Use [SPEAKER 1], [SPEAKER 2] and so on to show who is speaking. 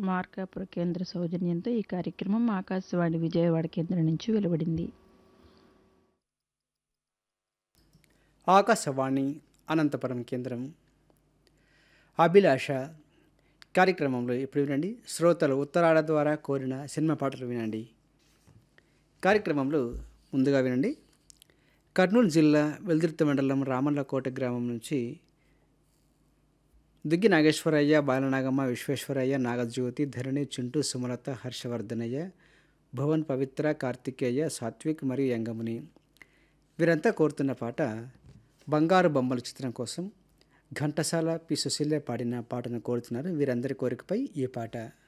[SPEAKER 1] మార్కాపుర కేంద్ర సౌజన్యంతో ఈ కార్యక్రమం ఆకాశవాణి విజయవాడ కేంద్రం నుంచి వెలువడింది
[SPEAKER 2] ఆకాశవాణి అనంతపురం కేంద్రం అభిలాష కార్యక్రమంలో ఇప్పుడు వినండి శ్రోతలు ఉత్తరాల ద్వారా కోరిన సినిమా పాటలు వినండి కార్యక్రమంలో ముందుగా వినండి కర్నూలు జిల్లా వెల్దుర్తి మండలం రామల్లకోట గ్రామం నుంచి దుగ్గి నాగేశ్వరయ్య బాలనాగమ్మ విశ్వేశ్వరయ్య నాగజ్యోతి ధరణి చింటూ సుమలత హర్షవర్ధనయ్య భువన్ పవిత్ర కార్తికేయ సాత్విక్ మరియు యంగముని వీరంతా కోరుతున్న పాట బంగారు బొమ్మల చిత్రం కోసం ఘంటసాల పి సుశీల పాడిన పాటను కోరుతున్నారు వీరందరి కోరికపై ఈ పాట